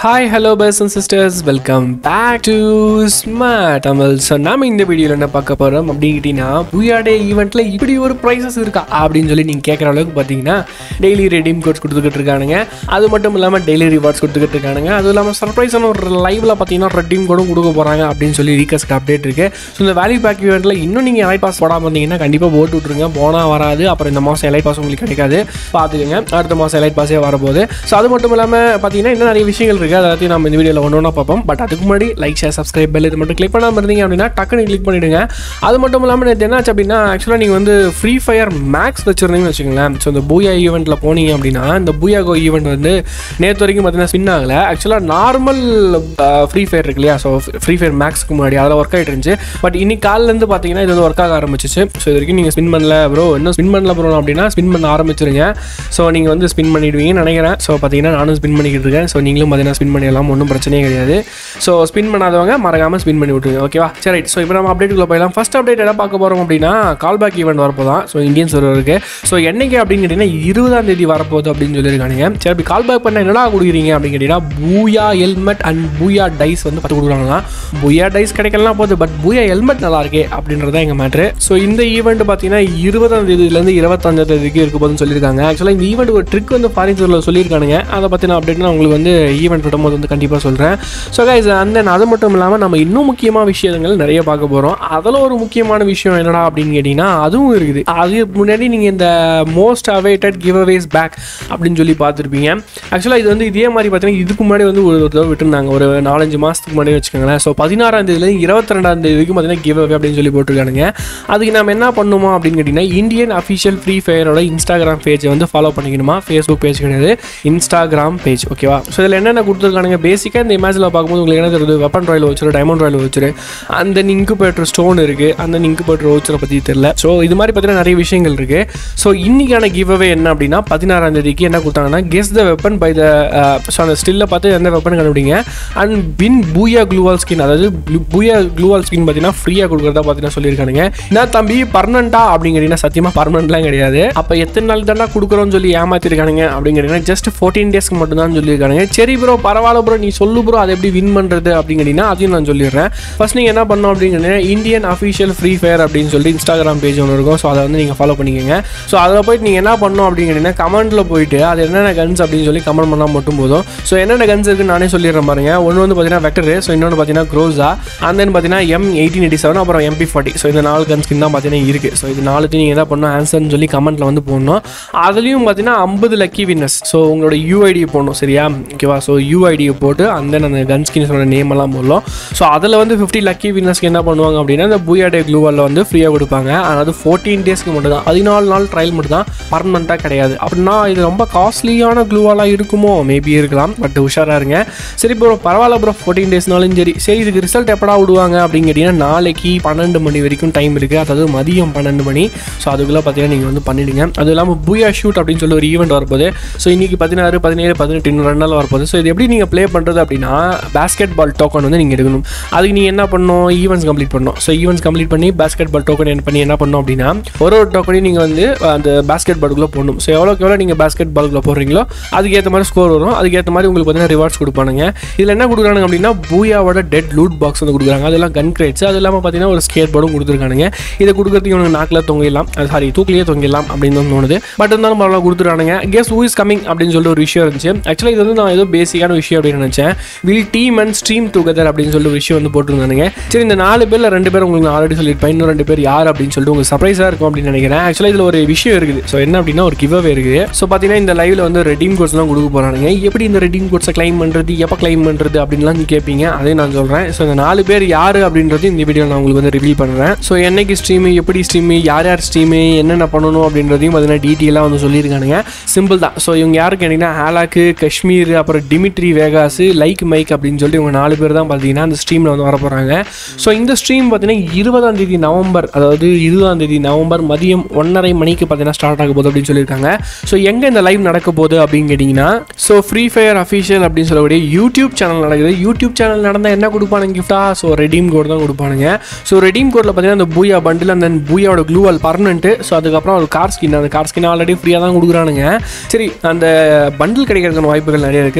Hi hello bros and sisters welcome back to smart Tamil so நாம இந்த வீடியோவில் என்ன பார்க்க போகிறோம் அப்படிங்கிட்டீங்கன்னா புயாடே ஈவெண்ட்டில் இப்படி ஒரு ப்ரைஸஸ் இருக்கா அப்படின்னு சொல்லி நீங்கள் கேட்குற அளவுக்கு பார்த்தீங்கன்னா டெய்லி ரெடீம் கோட்ஸ் கொடுத்துக்கிட்டு இருக்கானுங்க அது மட்டும் இல்லாமல் டெய்லி ரிவார்ட்ஸ் கொடுத்துக்கிட்டு இருக்கானுங்க அதுவும் இல்லாமல் சர்ப்ரைஸான ஒரு லைவில் பார்த்தீங்கன்னா ரெடீம் கோடும் கொடுக்க போகிறாங்க அப்படின்னு சொல்லி ரீகஸ்ட் அப்டேட் இருக்கு ஸோ இந்த வேல்யூ பேக் ஈவெண்ட்டில் இன்னும் நீங்கள் எலை பாஸ் போடாமல் இருந்தீங்கன்னா கண்டிப்பாக போட்டு விட்ருங்க போனால் வராது அப்புறம் இந்த மாதம் எலை பாஸ் உங்களுக்கு கிடைக்காது பார்த்துக்கோங்க அடுத்த மாதம் எலைட் பாஸே வரப்போகுது ஸோ அது மட்டும் இல்லாமல் பார்த்தீங்கன்னா இன்னும் நிறைய விஷயங்கள் இருக்குது அதை பற்றி நம்ம இந்த வீடியோவில் ஒன்று ஒன்றா பார்ப்போம் பட் அதுக்கு முன்னாடி லைக் ஷேர் சப்ஸ்கிரைப் பெல் இது மட்டும் கிளிக் பண்ணாமல் இருந்தீங்க அப்படின்னா டக்குனு கிளிக் பண்ணிவிடுங்க அது மட்டும் இல்லாமல் நேற்று என்னாச்சு அப்படின்னா ஆக்சுவலாக நீங்கள் வந்து ஃப்ரீ ஃபயர் மேக்ஸ் வச்சுருந்தீங்கன்னு வச்சுக்கோங்களேன் ஸோ இந்த பூயா ஈவெண்ட்டில் போனீங்க அப்படின்னா இந்த பூயாகோ ஈவெண்ட் வந்து நேற்று வரைக்கும் பார்த்தீங்கன்னா ஸ்பின் ஆகலை ஆக்சுவலாக நார்மல் ஃப்ரீ ஃபயர் இருக்கு இல்லையா ஸோ ஃப்ரீ ஃபயர் மேக்ஸ்க்கு முன்னாடி அதில் ஒர்க் ஆகிட்டு இருந்துச்சு பட் இன்னைக்கு காலிலேருந்து பார்த்தீங்கன்னா இது வந்து ஒர்க் ஆக ஆரம்பிச்சிச்சு ஸோ இது வரைக்கும் நீங்கள் ஸ்பின் பண்ணல ப்ரோ இன்னும் ஸ்பின் பண்ணல ப்ரோ அப்படின்னா ஸ்பின் பண்ண ஆரம்பிச்சிருங்க ஸோ நீங்கள் வந்து ஸ்பின் பண்ணிடுவீங்கன்னு நினைக்கிறேன் ஸோ பார்த்தீங்கன்னா நானும் ஸ்பின் பண்ணிக்கிட்டு இருக்கேன் ஸோ நீங்களும் பார்த்தீங்கன்னா ஸ்பின் பண்ணிடலாம் ஒன்றும் பிரச்சனையே கிடையாது ஸோ ஸ்பின் பண்ணாதவங்க மறக்காமல் ஸ்பின் பண்ணி விட்டுருங்க ஓகேவா சரி ரைட் ஸோ இப்போ நம்ம அப்டேட்டுக்குள்ள போயிடலாம் ஃபஸ்ட் அப்டேட் என்ன பார்க்க போகிறோம் அப்படின்னா கால் பேக் ஈவெண்ட் வரப்போ தான் ஸோ இந்தியன் சர்வருக்கு ஸோ என்னைக்கு அப்படின்னு கேட்டிங்கன்னா இருபதாம் தேதி வரப்போகுது அப்படின்னு சொல்லியிருக்கானுங்க சரி அப்படி கால் பேக் பண்ண என்னடா கொடுக்குறீங்க அப்படின்னு கேட்டிங்கன்னா பூயா ஹெல்மெட் அண்ட் பூயா டைஸ் வந்து பத்து கொடுக்குறாங்களா பூயா டைஸ் கிடைக்கலாம் போகுது பட் பூயா ஹெல்மெட் நல்லா இருக்கே அப்படின்றது தான் எங்கள் மேட்ரு ஸோ இந்த ஈவெண்ட் பார்த்தீங்கன்னா இருபதாம் தேதியிலேருந்து இருபத்தஞ்சாம் தேதிக்கு இருக்க போதுன்னு சொல்லியிருக்காங்க ஆக்சுவலாக இந்த ஈவெண்ட் ஒரு ட்ரிக் வந்து ஃபாரின் சர்வில் சொல்லியிருக்கானுங்க அதை பற்றின அப்டேட் நான் உங்களுக்கு வந்து ஈவெண்ட் விடும்போது வந்து கண்டிப்பாக சொல்கிறேன் ஸோ கைஸ் அந்த அது மட்டும் இல்லாமல் நம்ம இன்னும் முக்கியமான விஷயங்கள் நிறைய பார்க்க போகிறோம் அதில் ஒரு முக்கியமான விஷயம் என்னடா அப்படின்னு கேட்டிங்கன்னா அதுவும் இருக்குது அது முன்னாடி நீங்கள் இந்த most awaited giveaways pack அப்படின்னு சொல்லி பார்த்துருப்பீங்க ஆக்சுவலாக இது வந்து இதே மாதிரி பார்த்தீங்கன்னா இதுக்கு முன்னாடி வந்து ஒரு தடவை விட்டுருந்தாங்க ஒரு நாலஞ்சு மாதத்துக்கு முன்னாடி வச்சுக்கோங்களேன் ஸோ பதினாறாம் தேதியிலேருந்து இருபத்தி ரெண்டாம் தேதி வரைக்கும் பார்த்தீங்கன்னா கிவ் அவே அப்படின்னு சொல்லி போட்டிருக்கானுங்க அதுக்கு நம்ம என்ன பண்ணுமோ அப்படின்னு கேட்டிங்கன்னா இந்தியன் அஃபிஷியல் ஃப்ரீ ஃபயரோட இன்ஸ்டாகிராம் பேஜை வந்து ஃபாலோ பண்ணிக்கணுமா ஃபேஸ்புக் பேஜ் கிடையாது இன்ஸ்டாகிராம் பேஜ் ஓகேவா ஸோ இதில் என்னென்ன கொடுத்துருக்கானுங்க பேசிக்காக இந்த இமேஜில் பார்க்கும்போது உங்களுக்கு என்ன தெரியுது வெப்பன் ராயல் வச்சுரு டைமண்ட் ராயல் வச்சுரு அந்த நிங்கு பேட்டர் ஸ்டோன் இருக்குது அந்த நிங்கு பேட்டர் வச்சுரை பற்றி தெரியல ஸோ இது மாதிரி பார்த்தீங்கன்னா நிறைய விஷயங்கள் இருக்குது ஸோ இன்னைக்கான கிவ் அவே என்ன அப்படின்னா பதினாறாம் தேதிக்கு என்ன கொடுத்தாங்கன்னா guess the weapon by the so அந்த ஸ்டில்ல பார்த்து எந்த வெப்பன் கண்டுபிடிங்க அண்ட் பின் பூயா க்ளூவால் ஸ்கின் அதாவது பூயா க்ளூவால் ஸ்கின் பார்த்தீங்கன்னா ஃப்ரீயாக கொடுக்குறதா பார்த்தீங்கன்னா சொல்லியிருக்கானுங்க என்ன தம்பி பர்மனண்டா அப்படிங்கிறீங்கன்னா சத்தியமாக பர்மனண்ட்லாம் கிடையாது அப்போ எத்தனை நாள் தானே கொடுக்குறோம்னு சொல்லி ஏமாத்திருக்கானுங்க அப்படிங்கிறீங்கன்னா ஜஸ்ட் ஃபோர்டீன் டேஸ்க்கு மட்டும் தான் சொல்லியிருக்கானுங்க சரி ப்ரோ பரவாயில்ல ப்ரோ நீ சொல்லு ப்ரோ அதை எப்படி வின் பண்ணுறது அப்படிங்கிறீங்கன்னா அதையும் நான் சொல்லிடுறேன் ஃபர்ஸ்ட் நீங்கள் என்ன பண்ணணும் அப்படிங்கிறீங்கன்னா இந்தியன் அஃபிஷியல் ஃப்ரீ ஃபயர் அப்படின்னு சொல்லி இன்ஸ்டாகிராம் பேஜ் ஒன்று இருக்கும் ஸோ அதை வந்து நீங்கள் ஃபாலோ பண்ணிக்கோங்க ஸோ அதில் போயிட்டு நீங்கள் என்ன பண்ணணும் அப்படிங்கிறீங்கன்னா கமெண்ட்டில் போயிட்டு அது என்னென்ன கன்ஸ் அப்படின்னு சொல்லி கமெண்ட் பண்ணால் மட்டும் போதும் ஸோ என்னென்ன கன்ஸ் இருக்குன்னு நானே சொல்லிடுறேன் பாருங்க ஒன்று வந்து பார்த்தீங்கன்னா வெக்டரு ஸோ இன்னொன்று பார்த்தீங்கன்னா க்ரோஸா அண்ட் தென் பார்த்தீங்கன்னா எம் எயிட்டீன் எயிட்டி செவன் அப்புறம் எம்பி ஃபார்ட்டி ஸோ இந்த நாலு கன் ஸ்கின் தான் பார்த்தீங்கன்னா இருக்குது ஸோ இது நாலுத்தையும் நீங்கள் என்ன பண்ணணும் ஆன்சர்னு சொல்லி கமெண்ட்டில் வந்து போடணும் அதுலேயும் பார்த்தீங்கன்னா ஐம்பது லக்கி வின்னர்ஸ் ஸோ உங்களோட யூஐடி போடணும் சரியா ஓகேவா ஸோ யூஐடியை போட்டு அந்த அந்த கன் ஸ்கின்ஸோட நேம் எல்லாம் போடலாம் ஸோ அதில் வந்து ஃபிஃப்டி லக்கி வின்னர்ஸ்க்கு என்ன பண்ணுவாங்க அப்படின்னா இந்த பூயாடே க்ளூவலில் வந்து ஃப்ரீயாக கொடுப்பாங்க அதாவது ஃபோர்டீன் டேஸ்க்கு மட்டும் தான் பதினாலு நாள் ட்ரையல் மட்டும் தான் பர்மனெண்ட்டாக கிடையாது அப்படின்னா இது ரொம்ப காஸ்ட்லியான க்ளூவாலாக இருக்குமோ மேபி இருக்கலாம் பட் உஷாராக இருங்க சரி ப்ரோ பரவாயில்ல ப்ரோ ஃபோர்டீன் டேஸ்னாலும் சரி சரி இதுக்கு ரிசல்ட் எப்படா விடுவாங்க அப்படின்னு கேட்டிங்கன்னா நாளைக்கு பன்னெண்டு மணி வரைக்கும் டைம் இருக்குது அதாவது மதியம் பன்னெண்டு மணி ஸோ அதுக்குள்ளே பார்த்தீங்கன்னா நீங்கள் வந்து பண்ணிடுங்க அதுவும் இல்லாமல் பூயா ஷூட் அப்படின்னு சொல்லி ஒரு ஈவெண்ட் வரப்போது ஸோ இன்னைக்கு பதினாறு பதினேழு பதினெட்டு இன்னும் ரெண்டு நாள் வரப்போகுது ஸோ இது எப்படி நீங்கள் ப்ளே பண்ணுறது அப்படின்னா பேஸ்கெட் பால் டோக்கன் வந்து நீங்கள் எடுக்கணும் அதுக்கு நீங்கள் என்ன பண்ணணும் ஈவெண்ட்ஸ் கம்ப்ளீட் பண்ணணும் ஸோ ஈவெண்ட்ஸ் கம்ப்ளீட் பண்ணி பேஸ்கெட் பால் டோக்கன் என்ன பண்ணி என்ன பண்ணணும் அப்படின்னா ஒரு ஒரு டோக்கனையும் நீங்கள் வந்து அந்த பேஸ்கெட் பாலுக்குள்ளே போடணும் ஸோ எவ்வளோக்கு எவ்வளோ நீங்கள் பேஸ்கெட் பாலுக்குள்ளே போடுறீங்களோ அதுக்கேற்ற மாதிரி ஸ்கோர் வரும் அதுக்கேற்ற மாதிரி உங்களுக்கு பார்த்தீங்கன்னா ரிவார்ட்ஸ் கொடுப்பானுங்க இதில் என்ன கொடுக்குறாங்க அப்படின்னா பூயாவோட டெட் லூட் பாக்ஸ் வந்து கொடுக்குறாங்க அதெல்லாம் கன் கிரேட்ஸ் அது இல்லாமல் பார்த்தீங்கன்னா ஒரு ஸ்கேட் போர்டும் கொடுத்துருக்கானுங்க இதை கொடுக்குறதுக்கு இவனுக்கு நாக்கில் தொங்கிடலாம் சாரி தூக்கிலேயே தொங்கிடலாம் அப்படின்னு தான் தோணுது பட் இருந்தாலும் பரவாயில்ல கொடுத்துருக்கானுங்க கெஸ் ஹூ இஸ் கமிங் அப்படின்னு சொல்லி ஒரு விஷயம் இருந்துச்சு ஆக்சுவலாக இது வந்து நான் ஏதோ பேசிக்கான விஷயம் அப்படின்னு நினச்சேன் will team and stream together அப்படின்னு சொல்லி ஒரு விஷயம் வந்து போட்டிருந்தானுங்க சரி இந்த நாலு பேரில் ரெண்டு பேர் உங்களுக்கு நான் ஆல்ரெடி சொல்லியிருப்பேன் இன்னும் ரெண்டு பேர் யார் அப்படின்னு சொல்லிட்டு உங்களுக்கு சர்ப்ரைஸாக இருக்கும் அப்படின்னு நினைக்கிறேன் ஆக்சுவலாக இதில் ஒரு விஷயம் இருக்குது ஸோ என்ன அப்படின்னா ஒரு கிவ் அவே இருக்குது ஸோ பார்த்தீங்கன்னா இந்த லைவில் வந்து ரெடீம் கோட்ஸ்லாம் கொடுக்க போகிறானுங்க எப்படி இந்த ரெடீம் கோட்ஸை கிளைம் பண்ணுறது எப்போ கிளைம் பண்ணுறது அப்படின்லாம் நீங்க கேட்பீங்க அதே நான் சொல்கிறேன் ஸோ இந்த நாலு பேர் யார் அப்படின்றது இந்த வீடியோ நான் உங்களுக்கு வந்து ரிவீல் பண்ணுறேன் ஸோ என்னைக்கு ஸ்ட்ரீமு எப்படி ஸ்ட்ரீமு யார் யார் ஸ்ட்ரீமு என்னென்ன பண்ணணும் அப்படின்றதையும் பார்த்தீங்கன்னா டீட்டெயிலாக வந்து சொல்லியிருக்கானுங்க சிம்பிள் தான் ஸோ இவங்க யாரு கேட்டிங்கன்னா ஹேலாக்கு காஷ்மீர் அப்புறம் டிமிட்ரி வேகாஸ் லைக் மைக் அப்படின்னு சொல்லிட்டு இவங்க நாலு பேர் தான் பார்த்தீங்கன்னா அந்த ஸ்ட்ரீமில் வந்து வர போகிறாங்க ஸோ இந்த ஸ்ட்ரீம் பார்த்தீங்கன்னா இருபதாம் தேதி நவம்பர் அதாவது இருபதாம் தேதி நவம்பர் மதியம் ஒன்றரை மணிக்கு பார்த்தீங்கன்னா ஸ்டார்ட் ஆக போகுது அப்படின்னு சொல்லியிருக்காங்க ஸோ எங்கே இந்த லைவ் நடக்க போகுது அப்படின்னு கேட்டிங்கன்னா ஸோ ஃப்ரீ ஃபயர் அஃபிஷியல் அப்படின்னு சொல்லக்கூடிய யூடியூப் சேனல் நடக்குது யூடியூப் சேனல் நடந்தால் என்ன கொடுப்பானுங்க கிஃப்டா ஸோ ரெடீம் கோட் தான் கொடுப்பானுங்க ஸோ ரெடீம் கோடில் பார்த்தீங்கன்னா அந்த பூயா பண்டில் அந்த பூயாவோட க்ளூவல் பர்மனெண்ட்டு ஸோ அதுக்கப்புறம் ஒரு கார் ஸ்கின் அந்த கார் ஸ்கின் ஆல்ரெடி ஃப்ரீயாக தான் கொடுக்குறானுங்க சரி அந்த பண்டில் கிடைக்கிறதுக்கான வாய்ப்புகள் நிறைய இருக்குது ஸோ பூயோட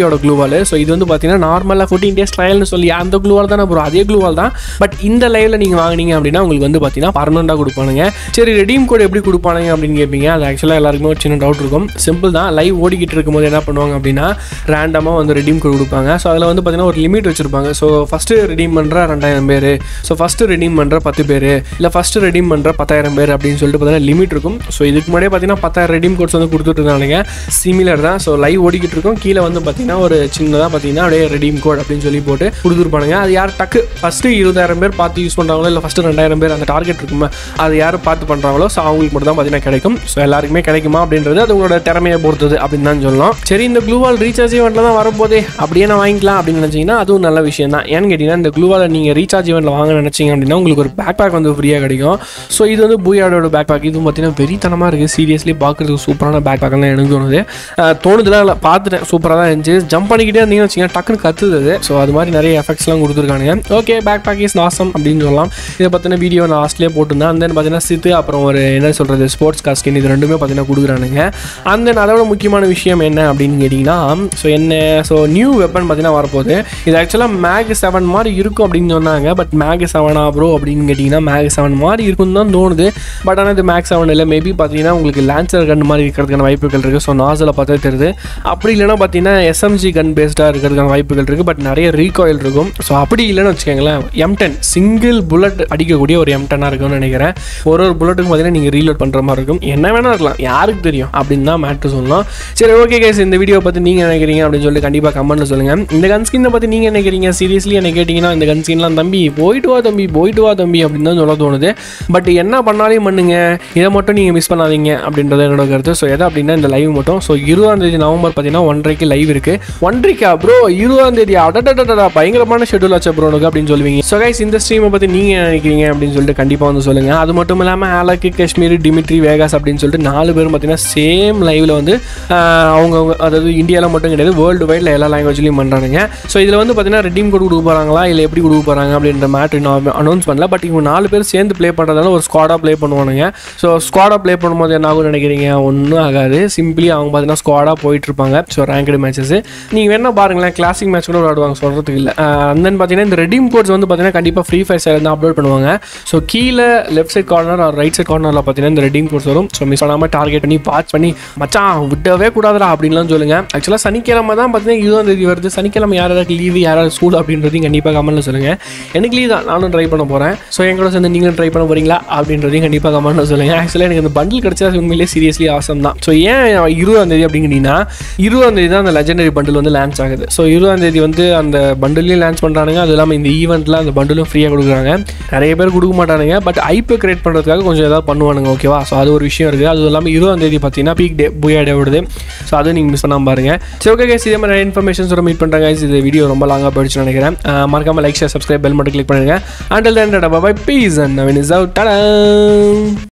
கம்பெனியோட க்ளூவால் ஸோ இது வந்து பார்த்தீங்கன்னா நார்மலாக ஃபோர்டீன் டேஸ் ட்ரையல்னு சொல்லி அந்த க்ளூவால் தானே ப்ரோ அதே க்ளூவால் தான் பட் இந்த லைவில் நீங்கள் வாங்குனீங்க அப்படின்னா உங்களுக்கு வந்து பார்த்தீங்கன்னா பர்மனெண்ட்டாக கொடுப்பானுங்க சரி ரெடீம் கோட் எப்படி கொடுப்பானுங்க அப்படின்னு கேட்பீங்க அது ஆக்சுவலாக எல்லாருக்குமே ஒரு சின்ன டவுட் இருக்கும் சிம்பிள் தான் லைவ் ஓடிக்கிட்டு இருக்கும்போது என்ன பண்ணுவாங்க அப்படின்னா ரேண்டமாக வந்து ரெடீம் கோட் கொடுப்பாங்க ஸோ அதில் வந்து பார்த்தீங்கன்னா ஒரு லிமிட் வச்சிருப்பாங்க ஸோ ஃபஸ்ட்டு ரெடீம் பண்ணுற ரெண்டாயிரம் பேர் ஸோ ஃபஸ்ட்டு ரெடீம் பண்ணுற பத்து பேர் இல்லை ஃபஸ்ட்டு ரெடீம் பண்ணுற பத்தாயிரம் பேர் அப்படின்னு சொல்லிட்டு பார்த்தீங்கன்னா லிமிட் இருக்கும் ஸோ இதுக்கு முன்னாடியே பார்த்தீங்கன்னா பத்தாயிரம் ரெடீம் கோட்ஸ் வந்து கொடுத்துட்டு இருந்தாங்க சிமிலர் தான் ஸோ லைவ் ஓடிக்கிட்டு இருக்கும் கீழே வந்து பார்த்தீங்கன்னா ஒரு சின்னதாக பார்த்தீங்கன்னா அப்படியே ரெடீம் கோட் அப்படின்னு சொல்லி போட்டு கொடுத்துருப்பானுங்க அது யார் டக்கு ஃபஸ்ட்டு இருபதாயிரம் பேர் பார்த்து யூஸ் பண்ணுறாங்களோ இல்லை ஃபஸ்ட்டு ரெண்டாயிரம் பேர் அந்த டார்கெட் இருக்குமா அது யார் பார்த்து பண்ணுறாங்களோ ஸோ அவங்களுக்கு மட்டும் தான் பார்த்தீங்கன்னா கிடைக்கும் ஸோ எல்லாருக்குமே கிடைக்குமா அப்படின்றது அது உங்களோட திறமையை பொறுத்தது அப்படின்னு தான் சொல்லலாம் சரி இந்த க்ளூவால் ரீசார்ஜ் ஈவெண்ட்டில் தான் வரப்போதே அப்படியே நான் வாங்கிக்கலாம் அப்படின்னு நினச்சிங்கன்னா அதுவும் நல்ல விஷயம் தான் ஏன்னு கேட்டிங்கன்னா இந்த க்ளூவால் நீங்கள் ரீசார்ஜ் ஈவெண்ட்டில் வாங்க நினச்சிங்க அப்படின்னா உங்களுக்கு ஒரு பேக் பேக் வந்து ஃப்ரீயாக கிடைக்கும் ஸோ இது வந்து பூயாடோட பேக் பேக் இதுவும் பார்த்தீங்கன்னா வெறித்தனமாக இருக்குது சீரியஸ்லி பார்க்குறதுக்கு சூப்பரான பேக் பேக்கெல்லாம் எனக்கு தோணுது அஹ் தோணுதுலாம் இல்லை பார்த்துட்டேன் சூப்பராக தான் இருந்துச்சு ஜம்ப் பண்ணிக்கிட்டே இருந்தீங்கன்னு வச்சுக்கோங்க டக்குன்னு கத்துது அது ஸோ அது மாதிரி நிறைய எஃபெக்ட்ஸ்லாம் கொடுத்துருக்கானுங்க ஓகே பேக் பேக் இஸ் நாசம் அப்படின்னு சொல்லலாம் இதை பற்றின வீடியோ நான் லாஸ்ட்லேயே போட்டிருந்தேன் அந்த பார்த்தீங்கன்னா சித்து அப்புறம் ஒரு என்ன சொல்கிறது ஸ்போர்ட்ஸ் காஸ்கின் இது ரெண்டுமே பார்த்தீங்கன்னா கொடுக்குறானுங்க அந்த அதோட முக்கியமான விஷயம் என்ன அப்படின்னு கேட்டிங்கன்னா ஸோ என்ன ஸோ நியூ வெப்பன் பார்த்தீங்கன்னா வரப்போகுது இது ஆக்சுவலாக மேக் செவன் மாதிரி இருக்கும் அப்படின்னு சொன்னாங்க பட் மேக் செவனா ப்ரோ அப்படின்னு கேட்டிங்கன்னா மேக் செவன் மாதிரி இருக்குன்னு தான் தோணுது பட் ஆனால் இது மேக் செவன் இல்லை மேபி பார்த்தீங்கன்னா உங்களுக்கு லான்சர் கன் மாதிரி இருக்கிறதுக்கான வாய்ப்புகள் இருக்குது ஸோ நாசில் பார்த்தா தெரியுது அப்படி இல்லைன்னா பார்த்தீங்கன்னா எஸ்எம்ஜி கன் பேஸ்டாக இருக்கிறதுக்கான வாய்ப்புகள் இருக்குது பட் நிறைய ரீகாயில் இருக்கும் ஸோ அப்படி இல்லைன்னு வச்சுக்கோங்களேன் எம் டென் சிங்கிள் புல்லட் அடிக்கக்கூடிய ஒரு எம் டென்னாக இருக்கும்னு நினைக்கிறேன் ஒரு ஒரு புல்லட்டுக்கும் பார்த்தீங்கன்னா நீங்கள் ரீலோட் பண்ணுற மாதிரி இருக்கும் என்ன வேணா இருக்கலாம் யாருக்கு தெரியும் அப்படின்னு தான் மேட்ரு சொல்லலாம் சரி ஓகே கேஸ் இந்த வீடியோ பற்றி நீங்கள் நினைக்கிறீங்க அப்படின்னு சொல்லி கண்டிப்பாக கமெண்ட்டில் சொல்லுங்கள் இந்த கன் ஸ்கின்னை பற்றி நீங்கள் நினைக்கிறீங்க சீரியஸ்லி என்ன கேட்டிங்கன்னா இந்த கன் ஸ்கின்லாம் தம்பி போயிட்டு வா தம்பி போயிட்டு வா தம்பி அப்படின்னு தான் சொல்ல தோணுது பட் என்ன பண்ணாலையும் பண்ணுங்க இதை மட்டும் நீங்கள் மிஸ் பண்ணாதீங்க அப்படின்றது என்னோட கருத்து ஸோ எதை அப்படின்னா இந்த லைவ் மட்டும் ஸோ இருபதாம் தேதி நவம்பர் பார்த்தீங்கன்னா ஒன்றரைக்கு லைவ் இருக்குது ஒன்றரைக்கா ப்ரோ இருபதாம் தேதி அடடடடா பயங்கரமான ஷெட்யூல் ஆச்சு ப்ரோ உனக்கு அப்படின்னு சொல்லுவீங்க ஸோ கைஸ் இந்த ஸ்ட்ரீமை பற்றி நீங்கள் நினைக்கிறீங்க அப்படின்னு சொல்லிட்டு கண்டிப்பாக வந்து சொல்லுங்கள் அது மட்டும் இல்லாமல் ஆலக்கு காஷ்மீர் டிமிட்ரி வேகாஸ் அப்படின்னு சொல்லிட்டு நாலு பேரும் பார்த்தீங்கன்னா சேம் லைவில் வந்து ஆஹ், அவங்கவங்க அதாவது இந்தியாவில் மட்டும் கிடையாது வேர்ல்டு வைடில் எல்லா லாங்குவேஜ்லையும் பண்ணுறானுங்க ஸோ இதில் வந்து பார்த்தீங்கன்னா ரெடீம் கோட் கொடுக்க போகிறாங்களா இல்லை எப்படி கொடுக்க போகிறாங்க அப்படின்ற மேட்ரு இன்னும் அனௌன்ஸ் பண்ணல பட் இவங்க நாலு பேர் சேர்ந்து ப்ளே பண்ணுறதால ஒரு ஸ்குவாடாக ப்ளே பண்ணுவானுங்க ஸோ ஸ்குவாடாக ப்ளே பண்ணும்போது என்ன ஆகும்னு நினைக்கிறீங்க ஒன்றும் ஆகாது சிம்பிளி அவங்க பார்த்தீங்கன்னா ஸ்குவாடாக போயிட்டு இருப்பாங்க ஸோ ரேங்கடு மேட்சஸ் நீங்கள் வேணா பாருங்களேன் கிளாசிக் மேட்ச் கூட விளையாடுவாங்க சொல்கிறதுக்கு இல்லை அண்ட் தென் பார்த்தீங்கன்னா இந்த ரெடீம் கோட்ஸ் வந்து பார்த்தீங்கன்னா கண்டிப்பாக ஃப்ரீ ஃபயர் சைடில் தான் அப்லோட் பண்ணுவாங்க ஸோ கீழே left side corner or right side கார்னரில் பார்த்தீங்கன்னா இந்த ரெடீம் கோட்ஸ் வரும் ஸோ மிஸ் பண்ணாமல் டார்கெட் பண்ணி வாட்ச் பண்ணி மச்சான் விடவே கூடாதுடா அப்படின்லாம் சொல்லுங்க ஆக்சுவலாக சனிக்கிழமை தான் பார்த்தீங்கன்னா இருபதாம் தேதி வருது சனிக்கிழமை யார் யாருக்கு லீவு யாராவது ஸ்கூல் அப்படின்றதையும் கண்டிப்பாக கமெண்ட்டில் சொல்லுங்க எனக்கு லீவ் தான் நானும் ட்ரை பண்ண போகிறேன் ஸோ எங்களோட சேர்ந்து நீங்களும் ட்ரை பண்ண போறீங்களா அப்படின்றதையும் கண்டிப்பாக கமெண்ட்டில் சொல்லுங்க ஆக்சுவலாக எனக்கு இந்த பண்டில் கிடைச்சா உண்மையிலேயே சீரியஸ்லி ஆசம் தான் ஸோ ஏன் இருபதாம் தேதி அப்படிங்கிறீங்கன்னா இருபதாம் தேதி தான் அந்த லெஜெண்டரி பண்டில் வந்து லான்ச் ஆகுது ஸோ இருபதாம் தேதி வந்து அந்த பண்டிலையும் லான்ச் பண்ணுறானுங்க அது இல்லாமல் இந்த ஈவெண்ட்டில் அந்த பண்டிலும் ஃப்ரீயாக கொடுக்குறாங்க நிறைய பேர் கொடுக்க மாட்டானுங்க பட் ஐப்போ கிரியேட் பண்ணுறதுக்காக கொஞ்சம் ஏதாவது பண்ணுவானுங்க ஓகேவா ஸோ அது ஒரு விஷயம் இருக்குது அது இல்லாமல் இருபதாம் தேதி பார்த்தீங்கன்னா பீக் டே புயா டே விடுது ஸோ அதுவும் நீங்கள் மிஸ் பண்ணாமல் பாருங்க சரி ஓகே guys, இதே மாதிரி நிறைய இன்ஃபர்மேஷன்ஸோட மீட் பண்ணுறாங்க guys. இது வீடியோ ரொம்ப லாங்காக போயிடுச்சுன்னு நினைக்கிறேன் அஹ் மறக்காம லைக் ஷேர் சப்ஸ்கிரைப் பெல் மட்டும் கிளிக் பண்ணுங்க and then bye peace and Naveen is out